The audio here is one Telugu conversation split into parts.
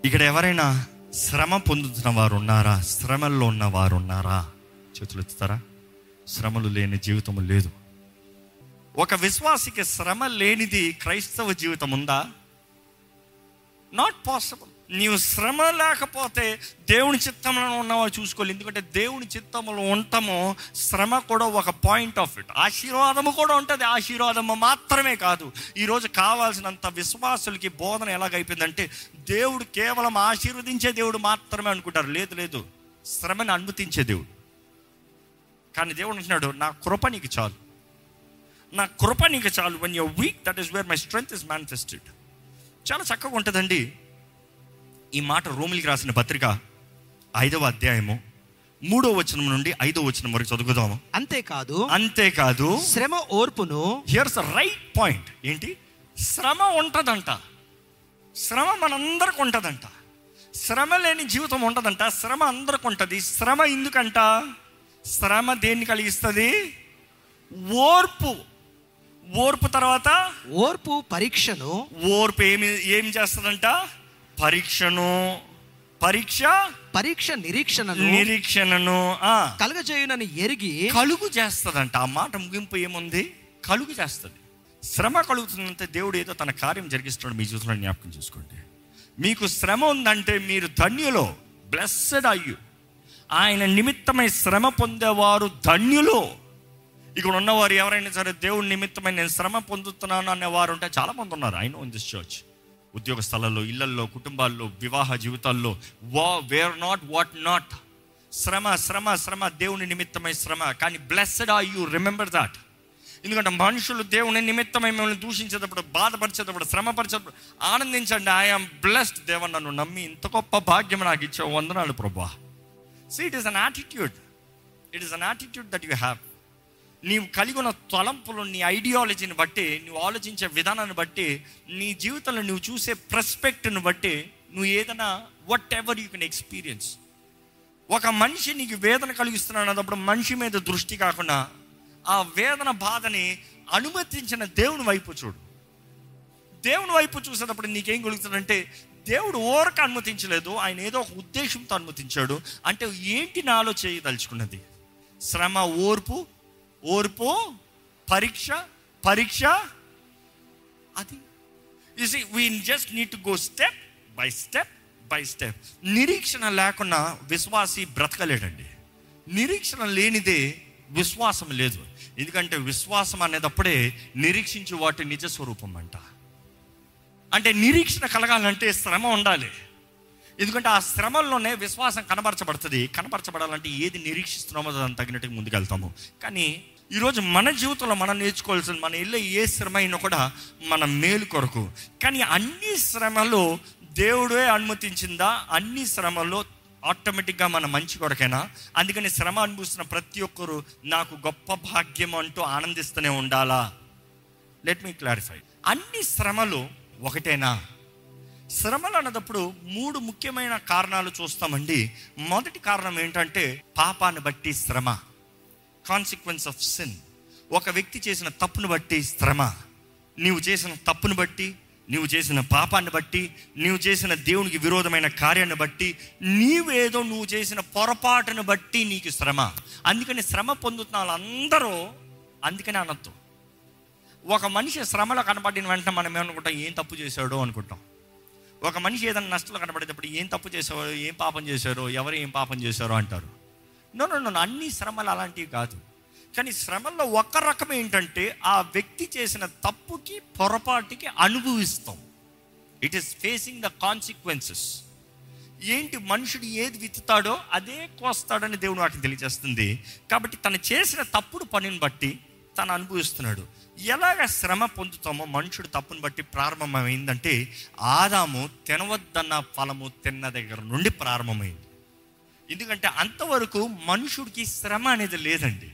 ఇక్కడ ఎవరైనా శ్రమ పొందుతున్న వారు ఉన్నారా శ్రమల్లో ఉన్న వారు ఉన్నారా చేతులు ఎత్తుతారా శ్రమలు లేని జీవితం లేదు ఒక విశ్వాసికి శ్రమ లేనిది క్రైస్తవ జీవితం ఉందా నాట్ పాసిబుల్ నీవు శ్రమ లేకపోతే దేవుని చిత్తంలో ఉన్నావో చూసుకోవాలి ఎందుకంటే దేవుని చిత్తంలో ఉండటము శ్రమ కూడా ఒక పాయింట్ ఆఫ్ ఇట్ ఆశీర్వాదము కూడా ఉంటుంది ఆశీర్వాదము మాత్రమే కాదు ఈరోజు కావాల్సినంత విశ్వాసులకి బోధన ఎలాగైపోయిందంటే దేవుడు కేవలం ఆశీర్వదించే దేవుడు మాత్రమే అనుకుంటారు లేదు లేదు శ్రమని అనుమతించే దేవుడు కానీ దేవుడు అంటున్నాడు నా కృప నీకు చాలు నా కృప నీకు చాలు when you're weak that is where my strength is manifested చాలా చక్కగా ఉంటుందండి ఈ మాట రోమిలికి రాసిన పత్రిక ఐదవ అధ్యాయము మూడో వచనం నుండి ఐదో వచనం వరకు చదువుదాము అంతేకాదు అంతేకాదు శ్రమ ఓర్పును హియర్స్ ద రైట్ పాయింట్ ఏంటి శ్రమ ఉంటుందంట శ్రమ మనందరికి ఉంటుందంట శ్రమ లేని జీవితం ఉంటుందంట శ్రమ అందరికి ఉంటుంది శ్రమ ఎందుకంట శ్రమ దేన్ని కలిగిస్తుంది ఓర్పు ఓర్పు తర్వాత ఓర్పు పరీక్షను ఓర్పు ఏమి ఏం చేస్తుందంట పరీక్షను పరీక్ష పరీక్ష నిరీక్షణను నిరీక్షణను ఆ కలగజేయునని ఎరిగి కలుగు చేస్తుందంట ఆ మాట ముగింపు ఏముంది కలుగు చేస్తుంది శ్రమ కలుగుతుందంటే దేవుడు ఏదో తన కార్యం జరిగిస్తున్నాడు మీ జీవితంలో జ్ఞాపకం చేసుకోండి మీకు శ్రమ ఉందంటే మీరు ధన్యులో బ్లెస్సెడ్ అయ్యు ఆయన నిమిత్తమై శ్రమ పొందేవారు ధన్యులు ఇక్కడ ఉన్నవారు ఎవరైనా సరే దేవుడి నిమిత్తమై నేను శ్రమ పొందుతున్నాను అనేవారు ఉంటే చాలా మంది ఉన్నారు I know in this church ఉద్యోగ స్థలాల్లో ఇళ్లల్లో కుటుంబాల్లో వివాహ జీవితాల్లో వా వేర్ నాట్ వాట్ నాట్ శ్రమ శ్రమ శ్రమ దేవుని నిమిత్తమై శ్రమ కానీ blessed are you remember that ఎందుకంటే మనుషులు దేవుని నిమిత్తమై మిమ్మల్ని దూషించేటప్పుడు బాధపరిచేటప్పుడు శ్రమపరిచేటప్పుడు ఆనందించండి ఐఎమ్ బ్లెస్డ్ దేవ నన్ను నమ్మి ఇంత గొప్ప భాగ్యం నాకు ఇచ్చావు వందనాలు ప్రభా so it is an attitude it is an attitude that you have నీవు కలిగి ఉన్న తలంపులు నీ ఐడియాలజీని బట్టి నువ్వు ఆలోచించే విధానాన్ని బట్టి నీ జీవితంలో నువ్వు చూసే ప్రస్పెక్ట్ని బట్టి నువ్వు ఏదైనా whatever you can experience ఒక మనిషి నీకు వేదన కలిగిస్తున్నాడు అన్నప్పుడు మనిషి మీద దృష్టి కాకుండా ఆ వేదన బాధని అనుమతించిన దేవుని వైపు చూడు దేవుని వైపు చూసేటప్పుడు నీకేం కలుగుతుందంటే దేవుడు ఓరక అనుమతించలేదు ఆయన ఏదో ఒక ఉద్దేశంతో అనుమతించాడు అంటే ఏంటి నాలో చేయదలుచుకున్నది శ్రమ ఓర్పు ఓర్పు పరీక్ష పరీక్ష అది you see we just need to go step by step by step నిరీక్షణ లేకుండా విశ్వాసి బ్రతకలేడండి నిరీక్షణ లేనిదే విశ్వాసం లేదు ఎందుకంటే విశ్వాసం అనేటప్పుడే నిరీక్షించే వాటి నిజ స్వరూపం అంట అంటే నిరీక్షణ కలగాలంటే శ్రమ ఉండాలి ఎందుకంటే ఆ శ్రమల్లోనే విశ్వాసం కనబరచబడుతుంది కనబరచబడాలంటే ఏది నిరీక్షిస్తున్నామో దాన్ని తగినట్టుగా ముందుకెళ్తాము కానీ ఈరోజు మన జీవితంలో మనం నేర్చుకోవాల్సిన మన ఇల్లు ఏ శ్రమ అయినా కూడా మన మేలు కొరకు కానీ అన్ని శ్రమలు దేవుడే అనుమతించిందా అన్ని శ్రమల్లో ఆటోమేటిక్గా మన మంచి కొరకేనా అందుకని శ్రమ అనుభవిస్తున్న ప్రతి ఒక్కరు నాకు గొప్ప భాగ్యం అంటూ ఆనందిస్తూనే ఉండాలా లెట్ మీ క్లారిఫై అన్ని శ్రమలు ఒకటేనా శ్రమలు అన్నప్పుడు మూడు ముఖ్యమైన కారణాలు చూస్తామండి మొదటి కారణం ఏంటంటే పాపాన్ని బట్టి శ్రమ కాన్సిక్వెన్స్ ఆఫ్ సిన్ ఒక వ్యక్తి చేసిన తప్పును బట్టి శ్రమ నీవు చేసిన తప్పును బట్టి నీవు చేసిన పాపాన్ని బట్టి నీవు చేసిన దేవునికి విరోధమైన కార్యాన్ని బట్టి నీవేదో నువ్వు చేసిన పొరపాటును బట్టి నీకు శ్రమ అందుకని శ్రమ పొందుతున్న వాళ్ళందరూ అందుకనే అనొద్దు ఒక మనిషి శ్రమలో కనపడిన వెంటనే మనం ఏమనుకుంటాం ఏం తప్పు చేశాడో అనుకుంటాం ఒక మనిషి ఏదైనా నష్టంలో కనపడేటప్పుడు ఏం తప్పు చేసారో ఏం పాపం చేశారో ఎవరు ఏం పాపం చేశారో అంటారు నో నో నో అన్ని శ్రమలు అలాంటివి కాదు కానీ శ్రమల్లో ఒక రకం ఏంటంటే ఆ వ్యక్తి చేసిన తప్పుకి పొరపాటుకి అనుభవిస్తాం it is facing the consequences ఏంటి మనుషుడు ఏది విత్తుతాడో అదే కోస్తాడని దేవుడు వాటిని తెలియజేస్తుంది కాబట్టి తను చేసిన తప్పుడు పనిని బట్టి తను అనుభవిస్తున్నాడు ఎలాగ శ్రమ పొందుతామో మనుషుడు తప్పును బట్టి ప్రారంభమైందంటే ఆదాము తినవద్దన్న ఫలము తిన్న దగ్గర నుండి ప్రారంభమైంది ఎందుకంటే అంతవరకు మనుషుడికి శ్రమ అనేది లేదండి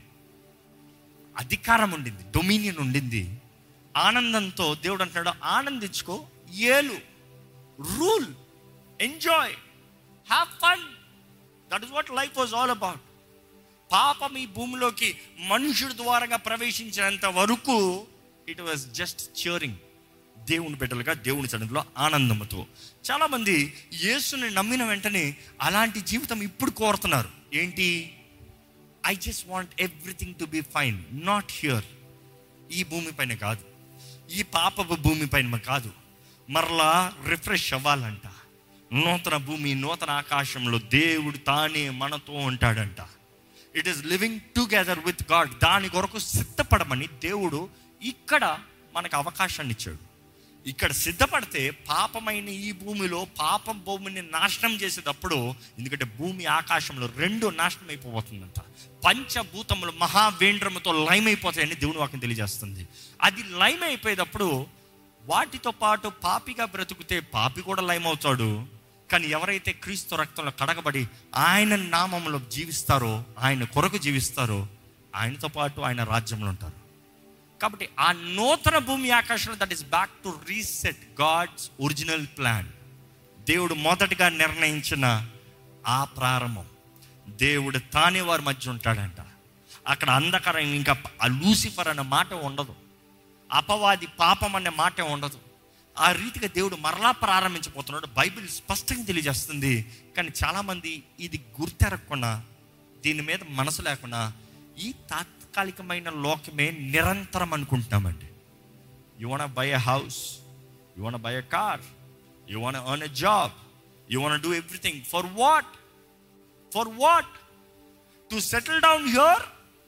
అధికారం ఉండింది డొమినియన్ ఉండింది ఆనందంతో దేవుడు అంటున్నాడు ఆనందించుకో ఏలు rule enjoy have fun that is what life was all about పాపం ఈ భూమిలోకి మనుషుడి ద్వారా ప్రవేశించినంత వరకు ఇట్ వాజ్ జస్ట్ చియరింగ్ దేవుని బిడ్డలుగా దేవుని సన్నిధిలో ఆనందంతో చాలామంది యేసుని నమ్మిన వెంటనే అలాంటి జీవితం ఇప్పుడు కోరుతున్నారు ఏంటి I just want everything to be fine not here ఈ భూమిపైన కాదు ఈ పాపపు భూమిపైన కాదు మరలా రిఫ్రెష్ అవ్వాలంట నూతన భూమి నూతన ఆకాశంలో దేవుడు తానే మనతో ఉంటాడంట it is living together with God దాని కొరకు సిద్ధపడమని దేవుడు ఇక్కడ మనకు అవకాశాన్ని ఇచ్చాడు ఇక్కడ సిద్ధపడితే పాపమైన ఈ భూమిలో పాపం భూమిని నాశనం చేసేటప్పుడు ఎందుకంటే భూమి ఆకాశంలో రెండు నాశనం అయిపోతుందంట పంచభూతములు మహావేంద్రముతో లైమ్ అయిపోతాయని దేవుని వాక్యం తెలియజేస్తుంది అది లైమ్ అయిపోయేటప్పుడు వాటితో పాటు పాపిగా బ్రతుకుతే పాపి కూడా లైమ్ అవుతాడు కానీ ఎవరైతే క్రీస్తు రక్తంలో కడగబడి ఆయన నామంలో జీవిస్తారో ఆయన కొరకు జీవిస్తారో ఆయనతో పాటు ఆయన రాజ్యంలో ఉంటారు కాబట్టి ఆ నూతన భూమి ఆకాశంలో that is back to reset God's original plan దేవుడు మొదటిగా నిర్ణయించిన ఆ ప్రారంభం దేవుడు తానే వారి మధ్య ఉంటాడంట అక్కడ అంధకారం ఇంకా ఆ లూసిఫర్ అనే మాట ఉండదు అపవాది పాపం అనే మాట ఉండదు ఆ రీతిగా దేవుడు మరలా ప్రారంభించబోతున్నాడు బైబిల్ స్పష్టంగా తెలియజేస్తుంది కానీ చాలామంది ఇది గుర్తెరగకుండా దీని మీద మనసు లేకుండా ఈ తాత్కాలికమైన లోకమే నిరంతరం అనుకుంటున్నామండి you want buy a house you want buy a car you want earn a job you want do everything for what for what to settle down here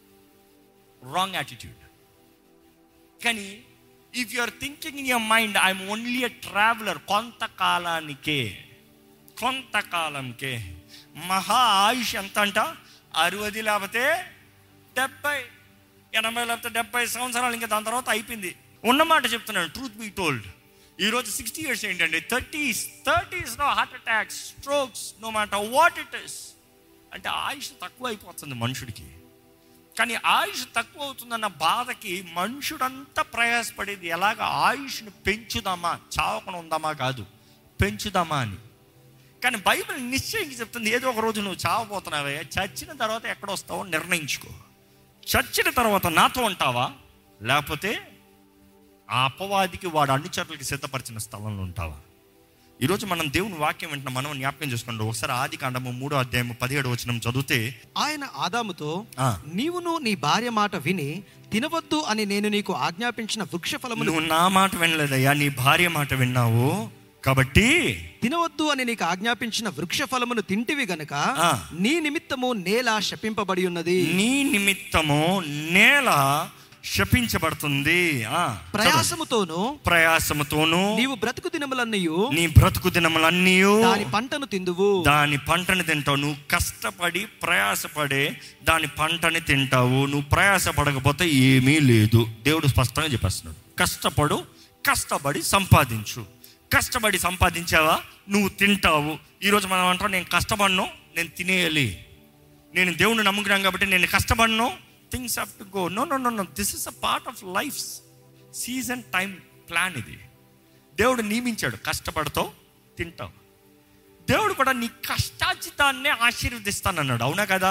wrong attitude కానీ if you are thinking in your mind I'm only a traveller కొంతకాలానికే కొంతకాలంకే మహా ఆయుష్ ఎంత అంట అరవది లేకపోతే డెబ్బై ఎనభై లేకపోతే డెబ్బై సంవత్సరాలు ఇంకా దాని తర్వాత అయిపోయింది ఉన్నమాట చెప్తున్నాను ట్రూత్ బీ టోల్డ్ ఈరోజు సిక్స్టీ ఇయర్స్ ఏంటండి thirties thirties no heart attacks strokes no మాట వాట్ ఇట్ ఇస్ అంటే ఆయుష్ తక్కువ అయిపోతుంది మనుషుడికి కానీ ఆయుష్ తక్కువ అవుతుందన్న బాధకి మనుషుడంతా ప్రయాసపడేది ఎలాగ ఆయుష్ని పెంచుదామా చావకుండా ఉందామా కాదు పెంచుదామా అని కానీ బైబిల్ నిశ్చయంగా చెప్తుంది ఏదో ఒక రోజు నువ్వు చావబోతున్నావే చచ్చిన తర్వాత ఎక్కడ వస్తావో నిర్ణయించుకో చచ్చిన తర్వాత నాతో ఉంటావా లేకపోతే ఆ అపవాదికి వాడు అనుచరులకి సిద్ధపరిచిన స్థలంలో ఉంటావా ఈరోజు మనం దేవుని వాక్యం వెంటనే మనం జ్ఞాపకం చేసుకోండి ఒకసారి ఆది కాండము మూడో అధ్యాయం పదిహేడు వచనం చదివితే ఆయన ఆదాముతో ఆ. నీవును నీ భార్య మాట విని తినవద్దు అని నేను నీకు ఆజ్ఞాపించిన వృక్ష ఫలమును నువ్వు నా మాట వినలేదయ్యా నీ భార్య మాట విన్నావు కాబట్టి తినవద్దు అని నీకు ఆజ్ఞాపించిన వృక్ష ఫలమును తింటివి గనుక ఆ. నీ నిమిత్తము నేల శపింపబడి ఉన్నది నీ నిమిత్తము నేల శపించబడుతుంది ఆ, చదువు. ప్రయాసముతోను ప్రయాసముతోను నీవు బ్రతుకు దినములన్నయు నీ బ్రతుకు దినములన్నీ దాని పంటను తిందువు దాని పంటని తింటావు నువ్వు కష్టపడి ప్రయాసపడే దాని పంటని తింటావు నువ్వు ప్రయాసపడకపోతే ఏమీ లేదు దేవుడు స్పష్టంగా చెప్పేస్తున్నాడు కష్టపడు కష్టపడి సంపాదించు కష్టపడి సంపాదించావా నువ్వు తింటావు ఈరోజు మనం అంటాం నేను కష్టపడను నేను తినేయాలి నేను దేవుని నమ్ముకున్నాను కాబట్టి నేను కష్టపడను things have to go no no no no this is a part of life season time plan ఇది దేవుడు నియమించాడు కష్టపడతావు తింటావు దేవుడు కూడా నీ కష్టాజితాన్ని ఆశీర్వదిస్తానన్నాడు అవునా కదా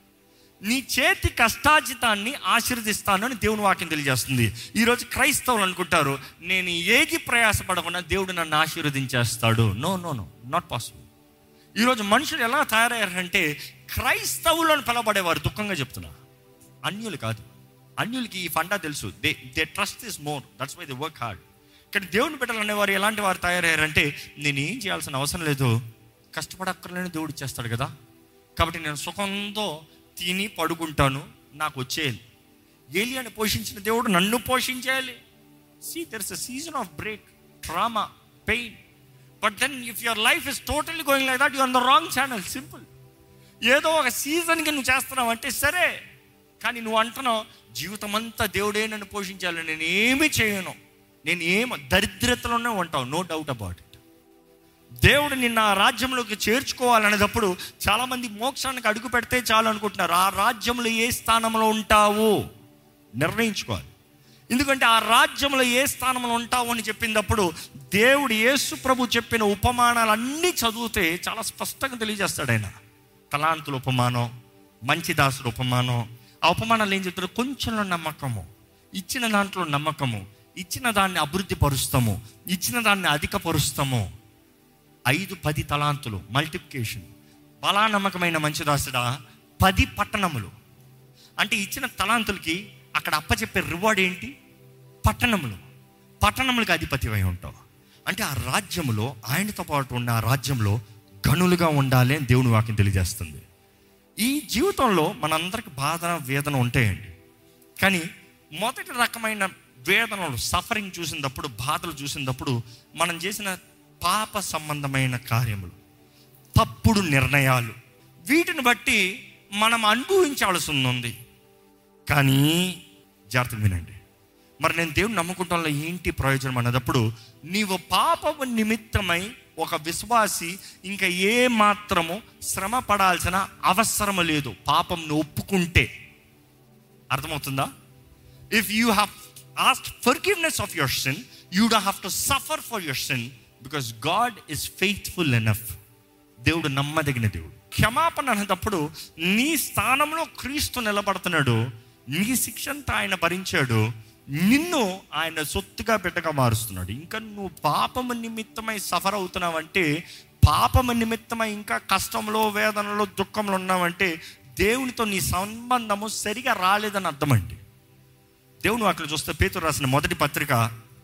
నీ చేతి కష్టాజితాన్ని ఆశీర్వదిస్తాను అని దేవుని వాక్యం తెలియజేస్తుంది ఈరోజు క్రైస్తవులు అనుకుంటారు నేను ఏది ప్రయాసపడకుండా దేవుడు నన్ను ఆశీర్వదించేస్తాడు no no no not possible ఈరోజు మనుషులు ఎలా తయారయ్యారంటే క్రైస్తవులను పిలబడేవారు దుఃఖంగా చెప్తున్నా అన్యులు కాదు అన్యులకి ఈ ఫండా తెలుసు they they trust is more that's why they work hard కానీ దేవుని బిడ్డలు అనేవారు ఎలాంటి వారు తయారయ్యారంటే నేను ఏం చేయాల్సిన అవసరం లేదు కష్టపడక్కర్లేని దేవుడు ఇచ్చేస్తాడు కదా కాబట్టి నేను సుఖంతో తిని పడుకుంటాను నాకు వచ్చేయాలి ఏలియాని పోషించిన దేవుడు నన్ను పోషించేయాలి see there is a season of break trauma pain but then if your life is totally going like that you on the wrong channel simple ఏదో ఒక సీజన్కి నువ్వు చేస్తున్నావు అంటే సరే కానీ నువ్వు అంటున్నావు జీవితం అంతా దేవుడే నన్ను పోషించాలి నేను ఏమీ చేయను నేను ఏం దరిద్రతలోనే ఉంటావు నో డౌట్ అబౌట్ ఇట్ దేవుడు నిన్న ఆ రాజ్యంలోకి చేర్చుకోవాలనేటప్పుడు చాలామంది మోక్షానికి అడుగు పెడితే చాలు అనుకుంటున్నారు ఆ రాజ్యంలో ఏ స్థానంలో ఉంటావు నిర్ణయించుకోవాలి ఎందుకంటే ఆ రాజ్యంలో ఏ స్థానంలో ఉంటావు అని చెప్పినప్పుడు దేవుడు యేసు ప్రభు చెప్పిన ఉపమానాలన్నీ చదివితే చాలా స్పష్టంగా తెలియజేస్తాడు ఆయన తలాంతుల ఉపమానం మంచి దాసుల ఉపమానం ఆ ఉపమానాలు ఏం చెప్తారు కొంచెంలో నమ్మకము ఇచ్చిన దాంట్లో నమ్మకము ఇచ్చిన దాన్ని అభివృద్ధి పరుస్తాము ఇచ్చిన దాన్ని అధికపరుస్తాము ఐదు పది తలాంతులు మల్టిప్లికేషన్ బలా నమ్మకమైన మంచి దాసుడా పది పట్టణములు అంటే ఇచ్చిన తలాంతులకి అక్కడ అప్పచెప్పే రివార్డ్ ఏంటి పట్టణములు పట్టణములకు అధిపతివై ఉంటావు అంటే ఆ రాజ్యములో ఆయనతో పాటు ఉన్న ఆ రాజ్యంలో గనులుగా ఉండాలి అని దేవుని వాక్యం తెలియజేస్తుంది ఈ జీవితంలో మనందరికి బాధ వేదన ఉంటాయండి కానీ మొదటి రకమైన వేదనలు సఫరింగ్ చూసినప్పుడు బాధలు చూసినప్పుడు మనం చేసిన పాప సంబంధమైన కార్యములు తప్పుడు నిర్ణయాలు వీటిని బట్టి మనం అనుభవించాల్సి ఉంది కానీ జాగ్రత్త వినండి మరి నేను దేవుని నమ్ముకుంటాలో ఏంటి ప్రయోజనం అన్నదప్పుడు నీవు పాపము నిమిత్తమై ఒక విశ్వాసి ఇంకా ఏ మాత్రము శ్రమ పడాల్సిన అవసరం లేదు పాపంను ఒప్పుకుంటే అర్థమవుతుందా if you have asked forgiveness of your sin you డా have to suffer for your sin because God is faithful enough దేవుడు నమ్మదగిన దేవుడు క్షమాపణ అనేటప్పుడు నీ స్థానంలో క్రీస్తు నిలబడుతున్నాడు నీ శిక్ష అంతా ఆయన భరించాడు నిన్ను ఆయన సొత్తుగా బిడ్డగా మారుస్తున్నాడు ఇంకా నువ్వు పాపము నిమిత్తమై సఫర్ అవుతున్నావంటే పాపము నిమిత్తమై ఇంకా కష్టంలో వేదనలో దుఃఖంలో ఉన్నావంటే దేవునితో నీ సంబంధము సరిగా రాలేదని అర్థమండి దేవుని అక్కడ చూస్తే పేతురు రాసిన మొదటి పత్రిక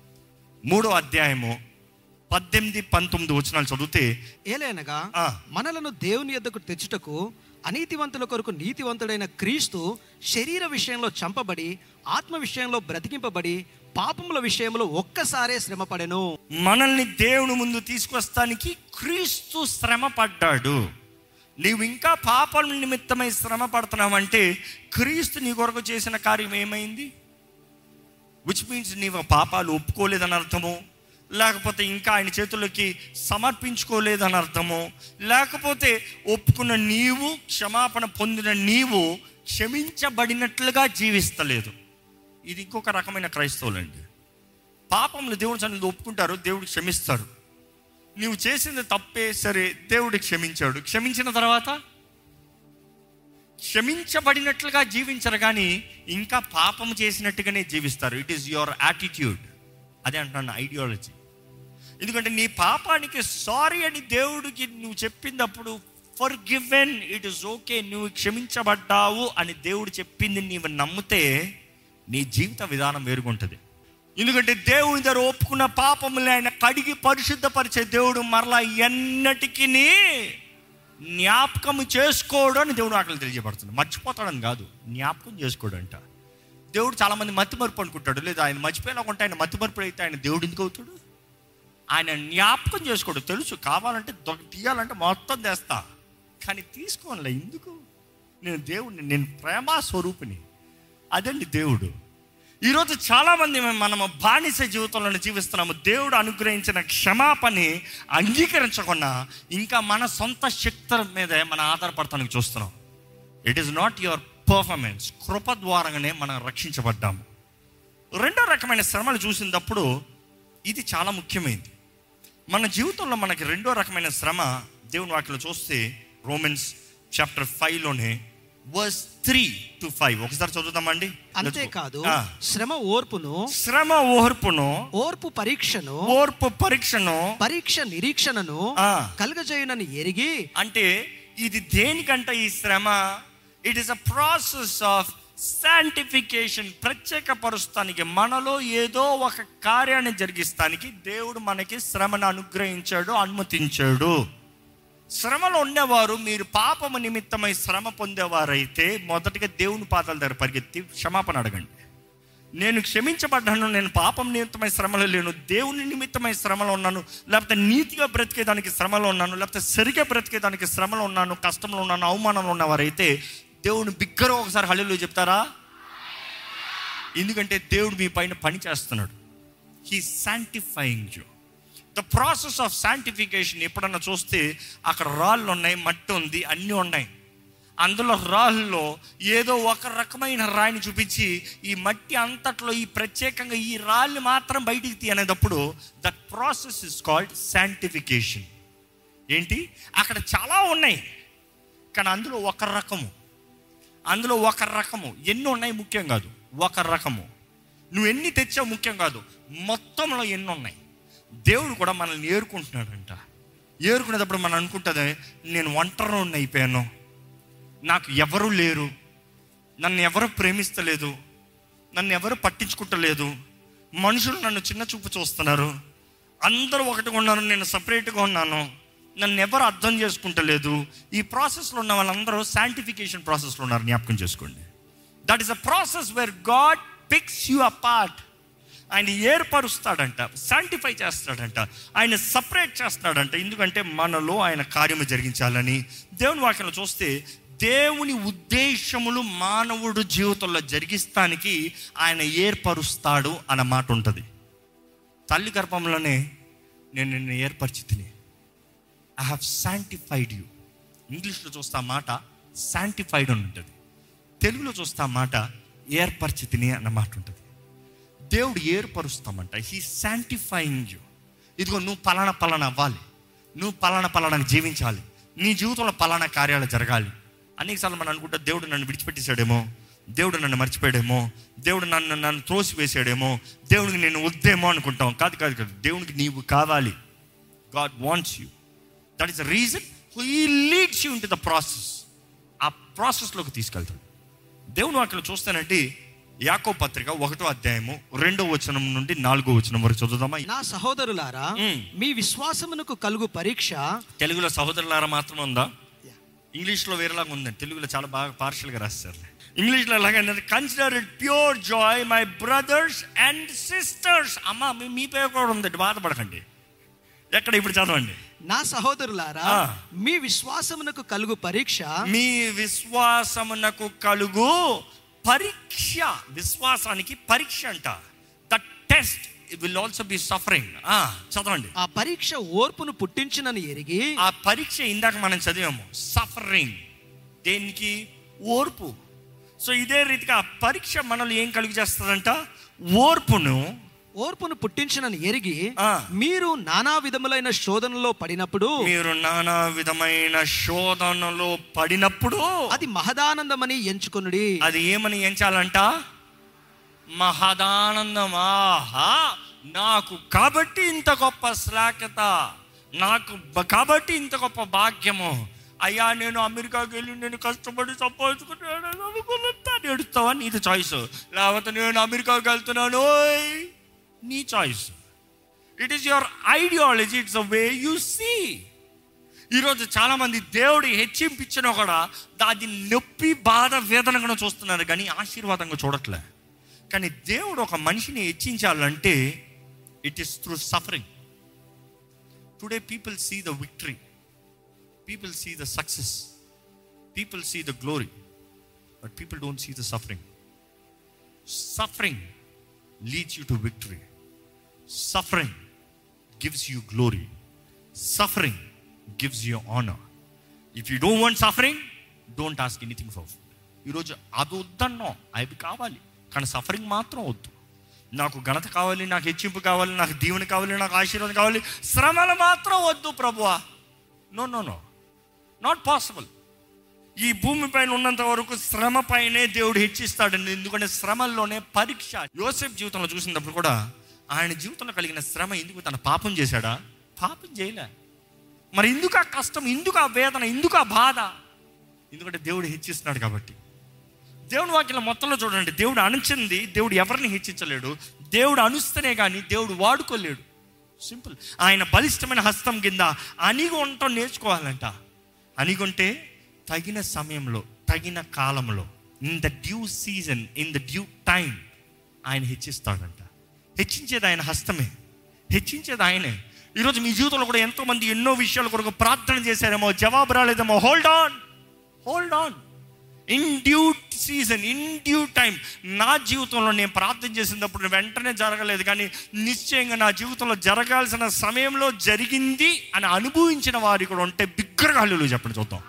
మూడో అధ్యాయము పద్దెనిమిది పంతొమ్మిది వచనాలు చదివితే ఏలైనగా ఆ. మనలను దేవుని యొద్దకు తెచ్చుటకు అనీతివంతుల కొరకు నీతివంతుడైన క్రీస్తు శరీర విషయంలో చంపబడి ఆత్మ విషయంలో బ్రతికింపబడి పాపముల విషయంలో ఒక్కసారే శ్రమపడెను మనల్ని దేవుని ముందు తీసుకొస్తానికి క్రీస్తు శ్రమ పడ్డాడు నీవు ఇంకా పాపం నిమిత్తమై శ్రమ పడుతున్నావంటే క్రీస్తు నీ కొరకు చేసిన కార్యం ఏమైంది విచ్ మీన్స్ నీవు పాపాలు ఒప్పుకోలేదని అర్థము లేకపోతే ఇంకా ఆయన చేతులకి సమర్పించుకోలేదని అర్థము లేకపోతే ఒప్పుకున్న నీవు క్షమాపణ పొందిన నీవు క్షమించబడినట్లుగా జీవిస్తలేదు ఇది ఇంకొక రకమైన క్రైస్తవులండి పాపంలో దేవుని సన్నిధిలో ఒప్పుకుంటారు దేవుడు క్షమిస్తారు నువ్వు చేసింది తప్పే సరే దేవుడు క్షమించాడు క్షమించిన తర్వాత క్షమించబడినట్లుగా జీవించరు కానీ ఇంకా పాపం చేసినట్టుగానే జీవిస్తారు ఇట్ ఈస్ యువర్ యాటిట్యూడ్ అదే అంటున్నాను ఐడియాలజీ ఎందుకంటే నీ పాపానికి సారీ అని దేవుడికి నువ్వు చెప్పినప్పుడు forgiven it is okay నువ్వు క్షమించబడ్డావు అని దేవుడు చెప్పింది నీవు నమ్మితే నీ జీవిత విధానం వేరుగుంటుంది ఎందుకంటే దేవుని దగ్గర ఒప్పుకున్న పాపములు ఆయన కడిగి పరిశుద్ధపరిచే దేవుడు మరలా ఎన్నటికి జ్ఞాపకం చేసుకోవడం అని దేవుడు ఆకలి తెలియజేయబడుతుంది మర్చిపోతాడని కాదు జ్ఞాపకం చేసుకోడంట దేవుడు చాలామంది మతి మరుపు అనుకుంటాడు లేదా ఆయన మర్చిపోయినా ఉంటే ఆయన మతి మరుపు అయితే ఆయన దేవుడు ఎందుకు అవుతాడు ఆయన జ్ఞాపకం చేసుకోడు తెలుసు కావాలంటే దొ- తీయాలంటే మొత్తం తెస్తా కానీ తీసుకోవాలా ఎందుకు నేను దేవుడిని నేను ప్రేమ స్వరూపిని అదండి దేవుడు ఈరోజు చాలామంది మనము బానిస జీవితంలో జీవిస్తున్నాము దేవుడు అనుగ్రహించిన క్షమాపణని అంగీకరించకుండా ఇంకా మన సొంత శక్తుల మీదే మన ఆధారపడటానికి చూస్తున్నాం it is not your performance కృప ద్వారానే మనం రక్షించబడ్డాము రెండో రకమైన శ్రమలు చూసినప్పుడు ఇది చాలా ముఖ్యమైనది మన జీవితంలో మనకి రెండో రకమైన శ్రమ దేవుని వాక్యలో చూస్తే రోమన్స్ చాప్టర్ ఫైవ్లోనే వర్స్ త్రీ టు ఫైవ్ ఒకసారి చదువుతామండి అంతేకాదు ఆ. శ్రమ ఓర్పును శ్రమ ఓర్పును ఓర్పు పరీక్షను ఓర్పు పరీక్షను పరీక్ష నిరీక్షణను ఆ. కలుగజేయునని ఎరిగి అంటే ఇది దేనికంట ఈ శ్రమ it is a process of sanctification ప్రత్యేక పరుస్తానికి మనలో ఏదో ఒక కార్యాన్ని జరిగిస్తానికి దేవుడు మనకి శ్రమను అనుగ్రహించాడు అనుమతించాడు శ్రమలో ఉండేవారు మీరు పాపము నిమిత్తమై శ్రమ పొందేవారైతే మొదటిగా దేవుని పాదాల దగ్గర పరిగెత్తి క్షమాపణ అడగండి నేను క్షమించబడ్డాను నేను పాపం నిమిత్తమై శ్రమలో లేను దేవుని నిమిత్తమై శ్రమలో ఉన్నాను లేకపోతే నీతిగా బ్రతికేదానికి శ్రమలో ఉన్నాను లేకపోతే సరిగా బ్రతికేదానికి శ్రమలో ఉన్నాను కష్టంలో ఉన్నాను అవమానంలో ఉన్నవారైతే దేవుని బిగ్గర ఒకసారి హల్లు చెప్తారా ఎందుకంటే దేవుడు మీ పైన పని చేస్తున్నాడు he sanctifying you the process of sanctification ఎప్పుడన్నా చూస్తే అక్కడ రాళ్ళు ఉన్నాయి మట్టి ఉంది అన్నీ ఉన్నాయి అందులో రాళ్ళలో ఏదో ఒక రకమైన రాయిని చూపించి ఈ మట్టి అంతట్లో ఈ ప్రత్యేకంగా ఈ రాళ్ళు మాత్రం బయటికి తీయనేటప్పుడు that process is called sanctification ఏంటి అక్కడ చాలా ఉన్నాయి కానీ అందులో ఒక రకము అందులో ఒక రకము ఎన్ని ఉన్నాయి ముఖ్యం కాదు ఒక రకము నువ్వు ఎన్ని తెచ్చావు ముఖ్యం కాదు మొత్తంలో ఎన్ని ఉన్నాయి దేవుడు కూడా మనల్ని ఏరుకుంటున్నాడంట ఏరుకునేటప్పుడు మనం అనుకుంటుంది నేను ఒంటరిని అయిపోయాను నాకు ఎవరు లేరు నన్ను ఎవరు ప్రేమిస్తలేదు నన్ను ఎవరు పట్టించుకుంటలేదు మనుషులు నన్ను చిన్న చూపు చూస్తున్నారు అందరూ ఒకటిగా ఉన్నారు నేను సపరేట్గా ఉన్నాను నన్ను ఎవరు అర్థం చేసుకుంటలేదు ఈ ప్రాసెస్లో ఉన్న వాళ్ళందరూ శాంటిఫికేషన్ ప్రాసెస్లో ఉన్నారు జ్ఞాపకం చేసుకోండి that is a process where God picks you apart ఆయన ఏర్పరుస్తాడంట శాంటిఫై చేస్తాడంట ఆయన సపరేట్ చేస్తాడంట ఎందుకంటే మనలో ఆయన కార్యము జరిగించాలని దేవుని వాక్యంలో చూస్తే దేవుని ఉద్దేశములు మానవుడు జీవితంలో జరిగిస్తానికి ఆయన ఏర్పరుస్తాడు అన్న మాట ఉంటుంది తల్లి గర్భంలోనే నేను నిన్ను ఏర్పరిచితిని ఐ హ్యావ్ శాంటిఫైడ్ యూ ఇంగ్లీష్లో చూస్తే ఆ మాట శాంటిఫైడ్ అని ఉంటుంది తెలుగులో చూస్తే ఆ మాట ఏర్పరిచితిని అన్న మాట ఉంటుంది దేవుడు ఏర్పరుస్తామంట హీ శాంటిఫైయింగ్ యూ ఇదిగో నువ్వు పలానా పలానా అవ్వాలి నువ్వు పలానా పలానా జీవించాలి నీ జీవితంలో పలానా కార్యాలు జరగాలి అనేకసార్లు మనం అనుకుంటా దేవుడు నన్ను విడిచిపెట్టేశాడేమో దేవుడు నన్ను మర్చిపోయాడేమో దేవుడు నన్ను నన్ను త్రోసి వేసాడేమో దేవుడికి నేను వద్దేమో అనుకుంటాం కాదు కాదు కాదు దేవునికి నీవు కావాలి God wants you that is the reason he leads you into the process ఆ ప్రాసెస్లోకి తీసుకెళ్తాడు దేవుని వాక్యలో చూస్తానంటే యాకో పత్రిక ఒకటో అధ్యాయము రెండో వచనం నుండి నాలుగో వచనం వరకు చదువుదామా నా సహోదరులారా మ్మ్. మీ విశ్వాసమునకు కలుగు పరీక్ష తెలుగులో సహోదరులారా మాత్రం ఉందా ఇంగ్లీష్లో వేరేలాగా ఉందండి తెలుగులో చాలా బాగా పార్షల్గా రాస్తారు ఇంగ్లీష్లో ఎలాగంటే consider it pure joy my brothers and sisters అమ్మ మీ మీ పేరు కూడా ఉందండి బాధపడకండి ఎక్కడ ఇప్పుడు చదవండి నా సహోదరులారా ఆ. మీ విశ్వాసమునకు కలుగు పరీక్ష మీ విశ్వాసమునకు కలుగు పరీక్ష విశ్వాసానికి పరీక్ష అంట the test will also be suffering చదవండి ఆ పరీక్ష ఓర్పును పుట్టించునని ఎరిగి ఆ పరీక్ష ఇందాక మనం చదివాము సఫరింగ్ దేనికి ఓర్పు సో ఇదే రీతిగా ఆ పరీక్ష మనల్ని ఏం కలుగు చేస్తుందంట ఓర్పును ఓర్పును పుట్టించునని ఎరిగి ఆ. మీరు నానా విధములైన శోధనలో పడినప్పుడు మీరు నానా విధమైన శోధనలో పడినప్పుడు అది మహదానందమని ఎంచుకొనుడి అది ఏమని ఎంచాలంట మహదానందం ఆహా నాకు కాబట్టి ఇంత గొప్ప శ్లాఘత నాకు బ- కాబట్టి ఇంత గొప్ప భాగ్యము అయ్యా నేను అమెరికాకి వెళ్ళి నేను కష్టపడి సంపాదించుకున్నాను అనుకున్నా ఎడుస్తావా నీది చాయిస్ లేకపోతే నేను అమెరికాకి వెళ్తున్నాను ఓయ్, నీ choice it is your ideology it's a way you see ఈరోజు చాలా మంది దేవుడు హెచ్చింపించినా కూడా అది నొప్పి బాధ వేదనగా చూస్తున్నారు కానీ ఆశీర్వాదంగా చూడట్లే కానీ దేవుడు ఒక మనిషిని హెచ్చించాలంటే it is through suffering today people see the victory people see the success people see the glory but people don't see the suffering suffering leads you to victory suffering gives you glory suffering gives you honour if you don't want suffering don't ask anything for ఈరోజు అది వద్దన్నో అవి కావాలి కానీ సఫరింగ్ మాత్రం వద్దు నాకు ఘనత కావాలి నాకు హెచ్చింపు కావాలి నాకు దీవెన కావాలి నాకు ఆశీర్వాదం కావాలి శ్రమలు మాత్రం వద్దు ప్రభువా no no no not possible ఈ భూమి పైన ఉన్నంత వరకు శ్రమ పైనే దేవుడు హెచ్చిస్తాడండి ఎందుకంటే శ్రమల్లోనే పరీక్ష యోసెఫ్ జీవితంలో చూసినప్పుడు కూడా ఆయన జీవితంలో కలిగిన శ్రమ ఎందుకు తన పాపం చేశాడా పాపం చేయలే మరి ఎందుకు ఆ కష్టం ఎందుకు ఆ వేదన ఎందుకు ఆ బాధ ఎందుకంటే దేవుడు హెచ్చిస్తున్నాడు కాబట్టి దేవుని వాక్యం మొత్తంలో చూడండి దేవుడు అణించింది దేవుడు ఎవరిని హెచ్చించలేడు దేవుడు అణుస్తేనే కానీ దేవుడు వాడుకోలేడు సింపుల్ ఆయన బలిష్టమైన హస్తం కింద అణిగి ఉండటం నేర్చుకోవాలంట అణిగుంటే తగిన సమయంలో తగిన కాలంలో in the due season in the due time ఆయన హెచ్చిస్తాడంట హెచ్చించేది ఆయన హస్తమే హెచ్చించేది ఆయనే ఈరోజు మీ జీవితంలో కూడా ఎంతో మంది ఎన్నో విషయాల కొరకు ప్రార్థన చేశారేమో జవాబు రాలేదేమో hold on hold on in due season in due time నా జీవితంలో నేను ప్రార్థన చేసినప్పుడు వెంటనే జరగలేదు కానీ నిశ్చయంగా నా జీవితంలో జరగాల్సిన సమయంలో జరిగింది అని అనుభవించిన వారి కూడా ఉంటే బిగ్గరగా హల్లు చెప్పండి చూద్దాం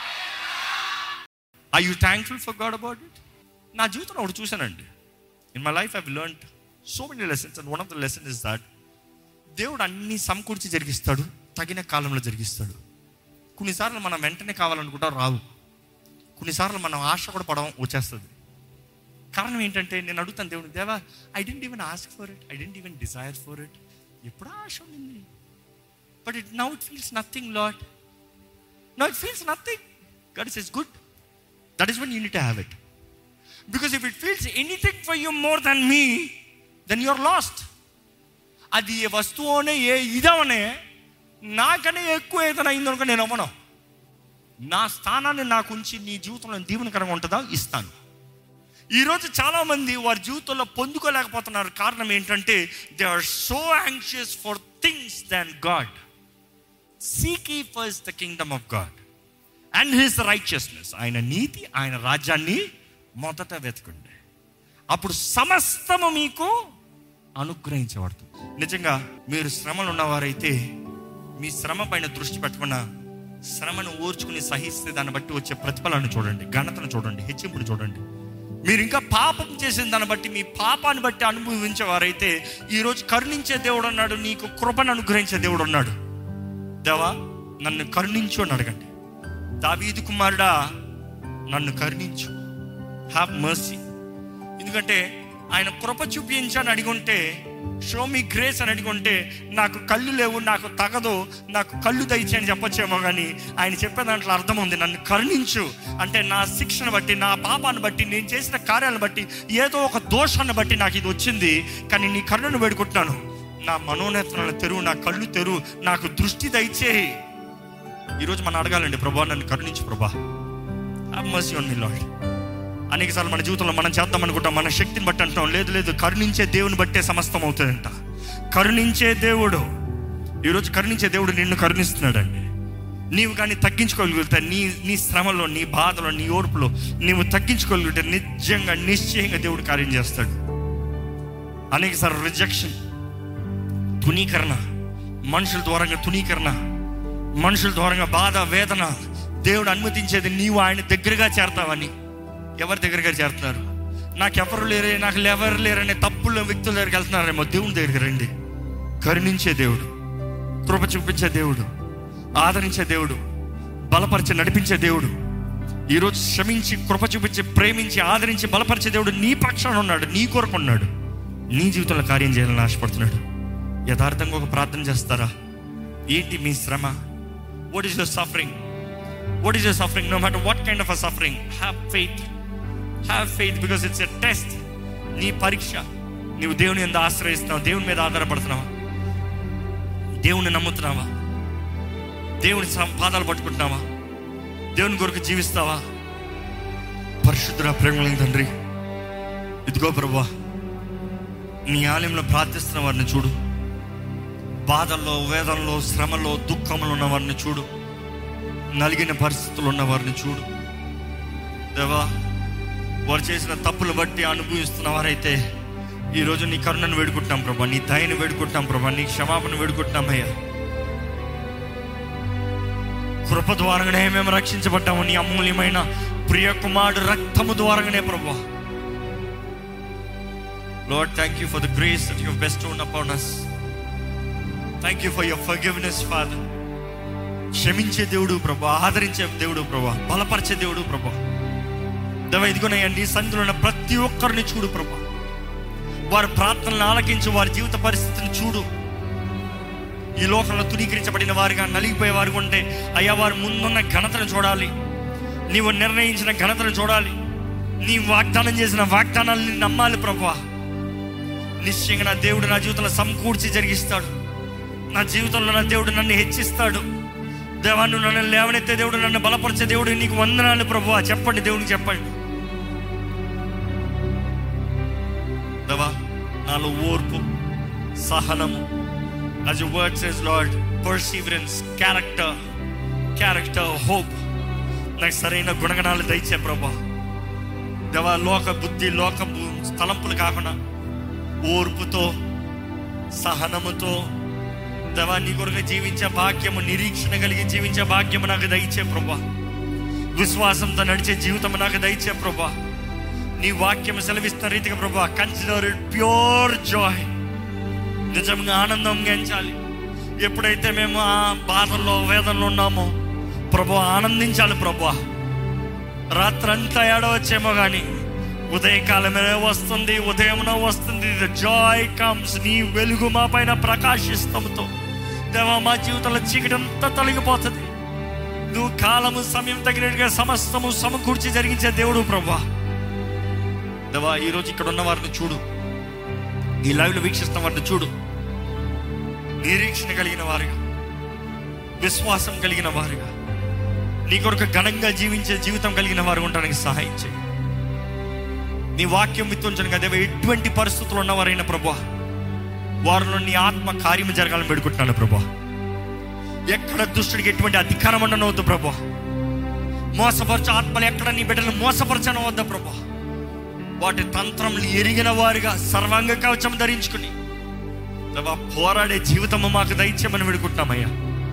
I you thankful for God about it నా జీవితంలో ఒకటి చూశానండి in my life I learn so many lessons and one of the lesson is that దేవుడు అన్ని సమకూర్చి జరిగిస్తాడు తగిన కాలంలో జరిగిస్తాడు కొన్నిసార్లు మనం వెంటనే కావాలనుకుంటా రావు కొన్నిసార్లు మనం ఆశ కూడా పడడం వచ్చేస్తుంది కారణం ఏంటంటే నేను అడుగుతాను దేవుని దేవా I didn't even ask for it I didn't even desire for it ఎప్పుడో ఆశ ఉండింది but it now it feels nothing lot now it feels nothing God is is good that is one unit have it because if it feels anything for you more than me then you're lost అది ఏ వస్తువునే ఏ ఇదవనే నాకనే ఎక్కువ ఏదైనా అయిందనుకో నేను అవ్వను నా స్థానాన్ని నాకు ఉంచి నీ జీవితంలో దీవెనకరంగా ఉంటుందా ఇస్తాను ఈరోజు చాలామంది వారి జీవితంలో పొందుకోలేకపోతున్నారు కారణం ఏంటంటే they are so anxious for things than God seek ye first the kingdom of God and his righteousness ఆయన నీతి ఆయన రాజ్యాన్ని మొదట వెతకండి అప్పుడు సమస్తము మీకు అనుగ్రహించబడుతుంది నిజంగా మీరు శ్రమలు ఉన్నవారైతే మీ శ్రమ పైన దృష్టి పెట్టకుండా శ్రమను ఓర్చుకుని సహిస్తే దాన్ని బట్టి వచ్చే ప్రతిఫలాన్ని చూడండి ఘనతను చూడండి హెచ్చింపును చూడండి మీరు ఇంకా పాపం చేసిన దాన్ని బట్టి మీ పాపాన్ని బట్టి అనుభవించేవారైతే ఈరోజు కరుణించే దేవుడు అన్నాడు నీకు కృపను అనుగ్రహించే దేవుడు ఉన్నాడు దేవా నన్ను కరుణించు అని అడగండి దావీదు కుమారుడా నన్ను కరుణించు హ్యావ్ మర్సీ ఎందుకంటే ఆయన కృప చూపించని అడిగుంటే షో మీ గ్రేస్ అని అడిగుంటే నాకు కళ్ళు లేవు నాకు తగదు నాకు కళ్ళు దయచి అని చెప్పొచ్చేమో కానీ ఆయన చెప్పే దాంట్లో అర్థం ఉంది నన్ను కరుణించు అంటే నా శిక్షను బట్టి నా పాపాన్ని బట్టి నేను చేసిన కార్యాలను బట్టి ఏదో ఒక దోషాన్ని బట్టి నాకు ఇది వచ్చింది కానీ నీ కరుణను వేడుకుంటున్నాను నా మనోనేత్రాలను తెరువు నా కళ్ళు తెరువు నాకు దృష్టి దయచేయి ఈరోజు మనం అడగాలండి ప్రభా నన్ను కరుణించు ప్రభా have mercy on me Lord అనేకసార్లు మన జీవితంలో మనం చేద్దాం అనుకుంటాం మన శక్తిని బట్టి అంటాం లేదు లేదు కరుణించే దేవుని బట్టే సమస్తం అవుతుందంట కరుణించే దేవుడు ఈరోజు కరుణించే దేవుడు నిన్ను కరుణిస్తున్నాడండి నీవు కానీ తగ్గించుకోగలిగితే నీ నీ శ్రమలో నీ బాధలో నీ ఓర్పులో నీవు తగ్గించుకోగలిగితే నిజంగా నిశ్చయంగా దేవుడు కార్యం చేస్తాడు అనేకసార్లు రిజెక్షన్ తునీకరణ మనుషుల ద్వారంగా తునీకరణ మనుషుల ద్వారంగా బాధ వేదన దేవుడు అనుమతించేది నీవు ఆయన దగ్గరగా చేరతావని ఎవరి దగ్గరగా చేరుతున్నారు నాకెవరు లేరే నాకు ఎవరు లేరనే తప్పుల వ్యక్తుల దగ్గరికి వెళ్తున్నారేమో దేవుని దగ్గరికి రండి కరుణించే దేవుడు కృప చూపించే దేవుడు ఆదరించే దేవుడు బలపరిచి నడిపించే దేవుడు ఈరోజు శ్రమించి కృప చూపించి ప్రేమించి ఆదరించి బలపరిచే దేవుడు నీ పక్షాన ఉన్నాడు నీ కొరకు ఉన్నాడు నీ జీవితంలో కార్యం చేయాలని ఆశపడుతున్నాడు యథార్థంగా ఒక ప్రార్థన చేస్తారా ఏంటి మీ శ్రమ what is your suffering what is your suffering no matter what kind of a suffering have faith have faith because it's a test నీ పరీక్ష నీవు దేవుని ఎంత ఆశ్రయిస్తున్నావు దేవుని మీద ఆధారపడుతున్నావా దేవుని నమ్ముతున్నావా దేవుని సం- పాదాలు పట్టుకుంటున్నావా దేవుని కొరకు జీవిస్తావా పరిశుద్ధుల ప్రేమ తండ్రి ఇదిగో ప్రభా నీ ఆలయంలో ప్రార్థిస్తున్న వారిని చూడు బాధల్లో వేదనలో శ్రమలో దుఃఖంలో ఉన్న వారిని చూడు నలిగిన పరిస్థితులు ఉన్న వారిని చూడు దేవా వారు చేసిన తప్పులు బట్టి అనుభవిస్తున్న వారైతే ఈరోజు నీ కరుణను వేడుకుంటున్నాం ప్రభా నీ దయను వేడుకుంటున్నాం ప్రభా నీ క్షమాపణ వేడుకుంటున్నాం అయ్యా కృప ద్వారానే మేము రక్షించబడ్డాము నీ అమూల్యమైన ప్రియ కుమారుడు రక్తము ద్వారానే ప్రభా Lord thank you for the grace that you bestow upon us thank you for your forgiveness father క్షమించే దేవుడు ప్రభా ఆదరించే దేవుడు ప్రభా బలపరిచే దేవుడు ప్రభా దేవ ఇదిగోనయ్యండి సంధిలో ఉన్న ప్రతి ఒక్కరిని చూడు ప్రభా వారి ప్రార్థనలు ఆలకించు వారి జీవిత పరిస్థితిని చూడు ఈ లోకంలో తునీకరించబడిన వారిగా నలిగిపోయే వారు ఉంటే అయ్యా వారు ముందున్న ఘనతను చూడాలి నీవు నిర్ణయించిన ఘనతను చూడాలి నీ వాగ్దానం చేసిన వాగ్దానాన్ని నమ్మాలి ప్రభా నిశ్చయంగా నా దేవుడు నా జీవితంలో సమకూర్చి జరిగిస్తాడు నా జీవితంలో నా దేవుడు నన్ను హెచ్చిస్తాడు దేవా నువ్వు నన్ను లేవనెత్తే దేవుడు నన్ను బలపరిచే దేవుడు నీకు వందనాలు ప్రభు చెప్పండి దేవునికి చెప్పండి దేవా నాలో ఓర్పు సహనము as your word says lord perseverance character character hope నాకు సరైన గుణగణాలు దయచే ప్రభా దేవా లోక బుద్ధి లోక స్థలంపులు కాకుండా ఓర్పుతో సహనముతో దేవా నీ కొరకు జీవించే భాగ్యము నిరీక్షణ కలిగి జీవించే భాగ్యము నాకు దయచే ప్రభా విశ్వాసంతో నడిచే జీవితం నాకు దయచే ప్రభా నీ వాక్యం సెలవిస్తున్న రీతిగా ప్రభా కన్సిడర్ ఇట్ ప్యూర్ జాయ్ నిజంగా ఆనందం గెంచాలి ఎప్పుడైతే మేము ఆ బాధల్లో వేదనలో ఉన్నామో ప్రభు ఆనందించాలి ప్రభా రాత్రంతా ఏడవచ్చేమో కానీ ఉదయకాలమే వస్తుంది ఉదయమున వస్తుంది ద జాయ్ కమ్స్ నీ వెలుగు మా పైన ప్రకాశిస్తంతో దేవా మా జీవితంలో చీకటి అంతా తొలగిపోతుంది నువ్వు కాలము సమయం తగినట్టుగా సమస్తము సమకూర్చి జరిగించే దేవుడు ప్రభా దేవా ఈరోజు ఇక్కడ ఉన్న వారిని చూడు ఈ లైవ్లో వీక్షిస్తున్న వారిని చూడు నిరీక్షణ కలిగిన వారుగా విశ్వాసం కలిగిన వారుగా నీ కొరకు ఘనంగా జీవించే జీవితం కలిగిన వారు ఉండడానికి సహాయం చేయి నీ వాక్యం విత్తుంచను కదా ఎటువంటి పరిస్థితులు ఉన్నవారైనా ప్రభా వారిలో నీ ఆత్మ కార్యము జరగాలని పెడుకుంటున్నాను ప్రభా ఎక్కడ దుష్టుడికి ఎటువంటి అధికారం ఉండనవద్దు ప్రభా మోసపరచు ఆత్మలు ఎక్కడ నీ బిడ్డలు మోసపరచనవద్దు ప్రభా వాటి తంత్రములు ఎరిగిన వారుగా సర్వాంగ కవచం ధరించుకుని దేవా, పోరాడే జీవితము మాకు దయచేయమని వేడుకుంటున్నామయ్యా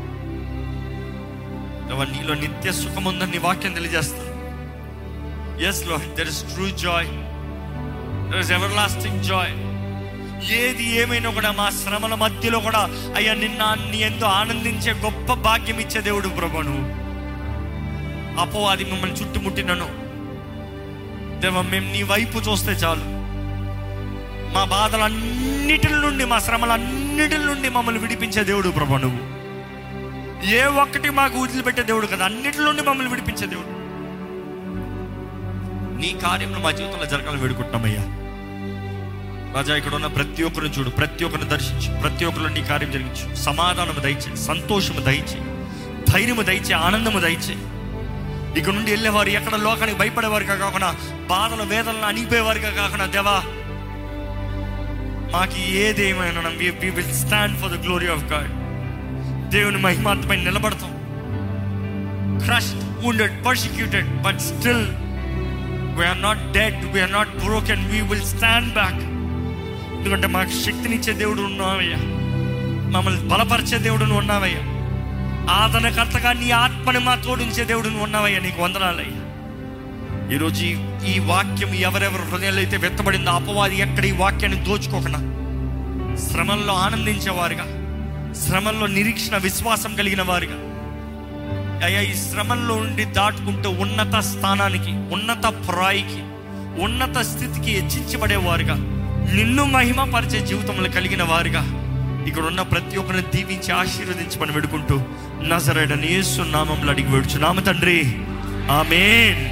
దేవా, నీలో నిత్య సుఖం ఉందని నీ వాక్యం తెలియజేస్తుంది ఎస్ లో there is true joy there is everlasting joy ఏది ఏమైనా కూడా మా శ్రమల మధ్యలో కూడా అయ్యా నిన్న నీ ఎంతో ఆనందించే గొప్ప భాగ్యం ఇచ్చే దేవుడు ప్రభు నువ్వు అపో అది మిమ్మల్ని చుట్టుముట్టినను దేవ మేము నీ వైపు చూస్తే చాలు మా బాధలన్నిటి నుండి మా శ్రమలన్నిటి నుండి మమ్మల్ని విడిపించే దేవుడు ప్రభు నువ్వు ఏ ఒక్కటి మాకు వదిలిపెట్టే దేవుడు కదా అన్నిటి నుండి మమ్మల్ని విడిపించే దేవుడు నీ కార్యంలో మా జీవితంలో జరగాలని వేడుకుంటున్నామయ్యా రాజా ఇక్కడ ఉన్న ప్రతి ఒక్కరిని చూడు ప్రతి ఒక్కరిని దర్శించు ప్రతి ఒక్కరిని నీ కార్యం జరిగించు సమాధానము దయచే సంతోషము దయచే ధైర్యము దయచే ఆనందము దయచే ఇక నుండి వెళ్ళేవారు ఎక్కడ లోకానికి భయపడేవారుగా కాకుండా బాధల వేదనలు అణిగిపోయేవారుగా కాకుండా దేవా మాకు ఏదేమైనా we will stand for the glory of God దేవుని మహిమాత్మపై నిలబడతాం crushed wounded persecuted but still we're not dead we're not broken we will stand back ఎందుకంటే మాకు శక్తినిచ్చే దేవుడు ఉన్నావయ్యా మమ్మల్ని బలపరిచే దేవుడు నువ్వు ఉన్నావయ్యా ఆదరణకర్తగా నీ ఆత్మని మా తోడించే దేవుడు నువ్వు ఉన్నావయ్యా నీకు వందనాలయ్యా ఈరోజు ఈ- ఈ వాక్యం ఎవరెవరి హృదయాలు అయితే వెత్తబడిందో అపవాది ఎక్కడ ఈ వాక్యాన్ని దోచుకోకుండా శ్రమల్లో ఆనందించేవారుగా శ్రమల్లో నిరీక్షణ విశ్వాసం కలిగిన వారుగా అయ్యా ఈ శ్రమల్లో ఉండి దాటుకుంటూ ఉన్నత స్థానానికి ఉన్నత ప్రాయికి ఉన్నత స్థితికి హెచ్చించబడేవారుగా నిన్ను మహిమపరిచే జీవితంలో కలిగిన వారుగా ఇక్కడ ఉన్న ప్రతి ఒక్కరిని దీవించి ఆశీర్వదించమని వేడుకుంటూ నజరడని యేసు నామంలో అడిగి వేడుచు నామ తండ్రి ఆమెన్